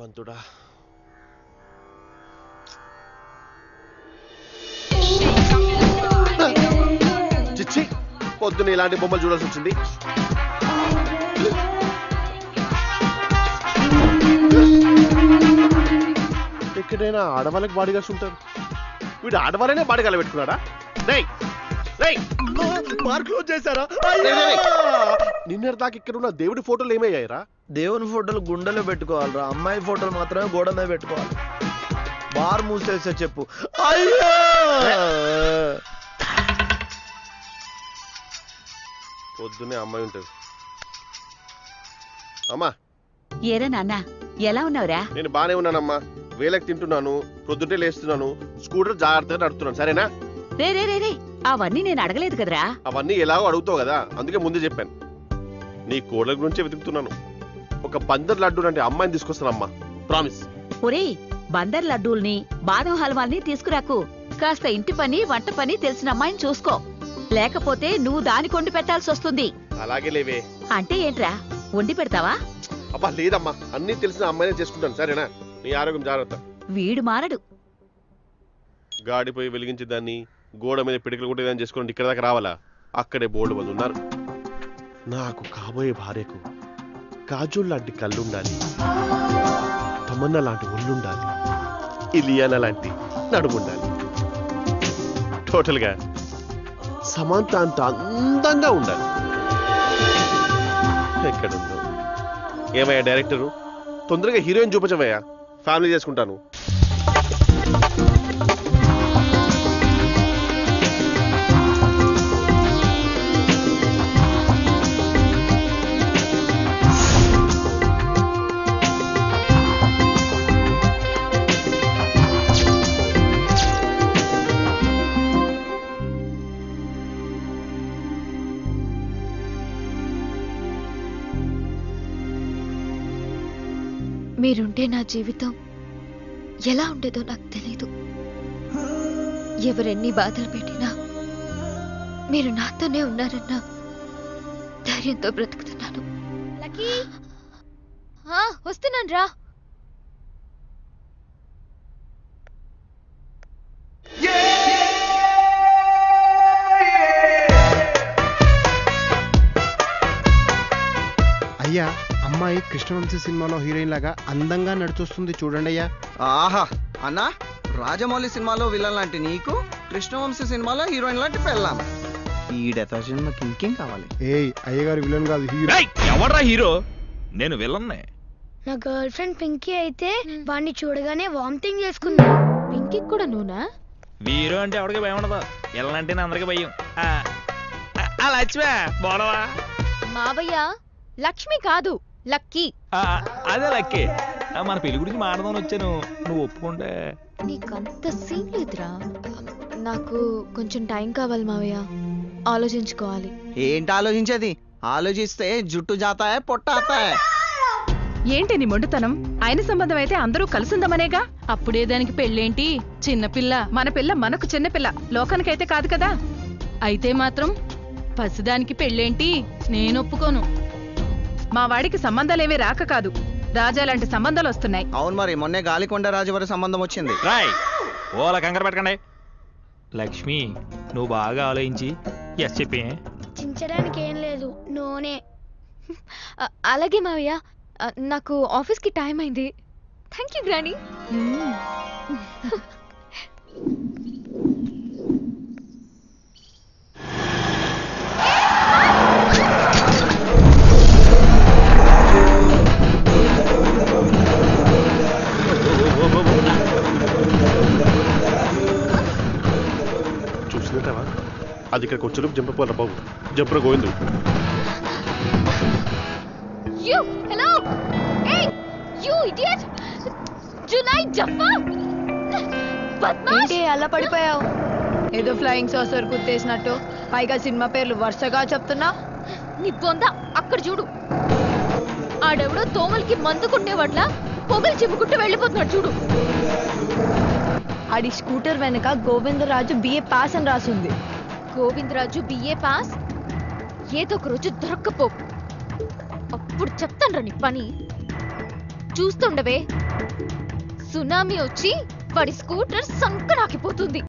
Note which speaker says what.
Speaker 1: భగవంతుడా చిచ్చి పొద్దున ఇలాంటి బొమ్మలు చూడాల్సి వచ్చింది ఎక్కడైనా ఆడవాళ్ళకి బాడీ గార్డ్స్ ఉంటారు వీడు ఆడవాళ్ళనే బాడీ గార్డ్ పెట్టుకున్నాడా రేయ్ రేయ్
Speaker 2: బార్ క్లోజ్ చేశారా
Speaker 1: రేయ్, రేయ్, రేయ్. నిన్నటి దాకా ఇక్కడ ఉన్న దేవుడి ఫోటోలు ఏమయ్యాయిరా
Speaker 2: దేవుని ఫోటోలు గుండెలో పెట్టుకోవాలిరా అమ్మాయి ఫోటోలు మాత్రమే గోడ మీద పెట్టుకోవాలి బార్ మూసేసే చెప్పు అయ్యో
Speaker 1: పొద్దున్నే అమ్మాయి ఉంటుంది అమ్మా
Speaker 3: ఏరా నాన్న ఎలా ఉన్నావురా
Speaker 1: నేను బానే ఉన్నానమ్మా వేలకు తింటున్నాను పొద్దున్నే లేస్తున్నాను స్కూటర్ జాగ్రత్తగా నడుపుతున్నాను సరేనా
Speaker 3: రే రే రే రే అవన్నీ నేను అడగలేదు కదరా
Speaker 1: అవన్నీ ఎలాగో అడుగుతావు కదా అందుకే ముందే చెప్పాను నీ కోడల గురించే వెతుకుతున్నాను ఒక పందర్ లడ్డు అంటే అమ్మాయిని తీసుకొస్తానమ్మా ప్రామిస్
Speaker 3: ఒరేయ్ బందర్ లడ్డూల్ని బాదం హల్వాల్ని తీసుకురాకు కాస్త ఇంటి పని వంట పని తెలిసిన అమ్మాయిని చూసుకో లేకపోతే నువ్వు దాని కొండి పెట్టాల్సి వస్తుంది
Speaker 1: అలాగే లేవే
Speaker 3: అంటే ఏంట్రా వండి పెడతావా
Speaker 1: అబ్బా లేదమ్మా అన్నీ తెలిసిన అమ్మాయినే చేసుకుంటాను సరేనా నీ ఆరోగ్యం జాగ్రత్త
Speaker 3: వీడు మారడు
Speaker 1: గాడిపోయి వెలిగించే దాన్ని గోడ మీద పిడికలు కొట్టేదాన్ని చేసుకోండి ఇక్కడ దాకా రావాలా అక్కడే బోల్డ్ మంది ఉన్నారు నాకు కాబోయే భార్యకు కాజుల్ లాంటి కళ్ళుండాలి తమన్నా లాంటి ఒళ్ళుండాలి ఇలియానా లాంటి నడుముండాలి టోటల్గా సమంత అంత అందంగా ఉండాలి ఎక్కడుందో ఏమయ్యా డైరెక్టరు తొందరగా హీరోయిన్ చూపించవయ్యా ఫ్యామిలీ చేసుకుంటాను
Speaker 4: మీరుంటే నా జీవితం ఎలా ఉండేదో నాకు తెలీదు ఎవరెన్ని బాధలు పెట్టినా మీరు నాతోనే ఉన్నారన్న ధైర్యంతో బ్రతుకుతున్నాను వస్తున్నాను రా
Speaker 5: అయ్యా అమ్మాయి కృష్ణవంశీ సినిమాలో హీరోయిన్ లాగా అందంగా నడిచొస్తుంది చూడండి అయ్యా
Speaker 6: ఆహా అన్నా రాజమౌళి సినిమాలో విలన్ లాంటి నీకు కృష్ణవంశీ సినిమాలో హీరోయిన్ లాంటి పెళ్ళాం ఈ డెతా సినిమాకి ఇంకేం కావాలి
Speaker 5: ఏయ్ అయ్యగారు విలన్ కాదు హీరో
Speaker 7: ఎవడ్రా హీరో నేను విలన్నే
Speaker 8: నా గర్ల్ ఫ్రెండ్ పింకీ అయితే వాడిని చూడగానే వామిటింగ్ చేసుకుంది
Speaker 4: పింకీ కూడా నువ్వునా
Speaker 7: హీరో అంటే ఎవరికి భయం ఉండదు విలన్ అంటే అందరికి భయం ఆ, ఆ, ఆ లక్ష్మే బోడవా
Speaker 4: మావయ్య లక్ష్మి కాదు లక్కీ
Speaker 7: ఆ, అదే లక్కే ఆ, మన పెళ్లి గురించి మాట్లాడదామని వచ్చాను నువ్వు ఒప్పుకుంటే
Speaker 4: నీకంత సీన్ లేదురా నాకు కొంచెం టైం కావాలి మావయ్య ఆలోచించుకోవాలి
Speaker 6: ఏంటి ఆలోచించేది ఆలోచిస్తే జుట్టు జాతాయే పొట్టాతాయే
Speaker 9: ఏంటి నీ మొండుతనం ఆయన సంబంధం అయితే అందరూ కలిసిందమనేగా అప్పుడే దానికి పెళ్ళేంటి చిన్నపిల్ల మన పిల్ల మనకు చిన్నపిల్ల లోకానికైతే కాదు కదా అయితే మాత్రం పసిదానికి పెళ్ళేంటి నేను ఒప్పుకోను మా వాడికి సంబంధాలేమీ రాక కాదు రాజా లాంటి సంబంధాలు వస్తున్నాయి
Speaker 6: అవును మరి మొన్నే గాలికొండ రాజువారి సంబంధం వచ్చింది
Speaker 7: రాయ్ ఓలా కంగారు పెట్టకండి లక్ష్మి నువ్వు బాగా ఆలోచించి ఎస్ చెప్పి
Speaker 8: చించడానికి ఏం లేదు నూనె
Speaker 4: అ- అలాగే మావయ్య అ, నాకు ఆఫీస్కి టైం అయింది థ్యాంక్ యూ గ్రానీ
Speaker 1: చూసినట్టవా అది ఇక్కడికి వచ్చేలోపు జంపపోరా బాబు జంపర గోవిందు
Speaker 4: యూ హలో ఏయ్ యూ ఇడియట్ జునై జంపా బద్మాష్
Speaker 10: ఏంటి అలా పడిపోయావు ఏదో ఫ్లయింగ్ సాసర్ గుర్తేసినట్టు పైగా సినిమా పేర్లు వరుసగా చెప్తున్నా
Speaker 4: నీ బొంద అక్కడ చూడు ఆడెవడో దోమలకి మందు కొట్టేవాడ్లా పొగలు చెప్పుకుంటూ వెళ్ళిపోతున్నాడు చూడు
Speaker 10: ఆడి స్కూటర్ వెనక గోవిందరాజు బిఏ పాస్ అని రాసుంది
Speaker 4: గోవిందరాజు బిఏ పాస్ ఏదో ఒక రోజు దొరక్కపో అప్పుడు చెప్తాను నీ పని చూస్తుండవే సునామీ వచ్చి వాడి స్కూటర్ సంకనాకిపోతుంది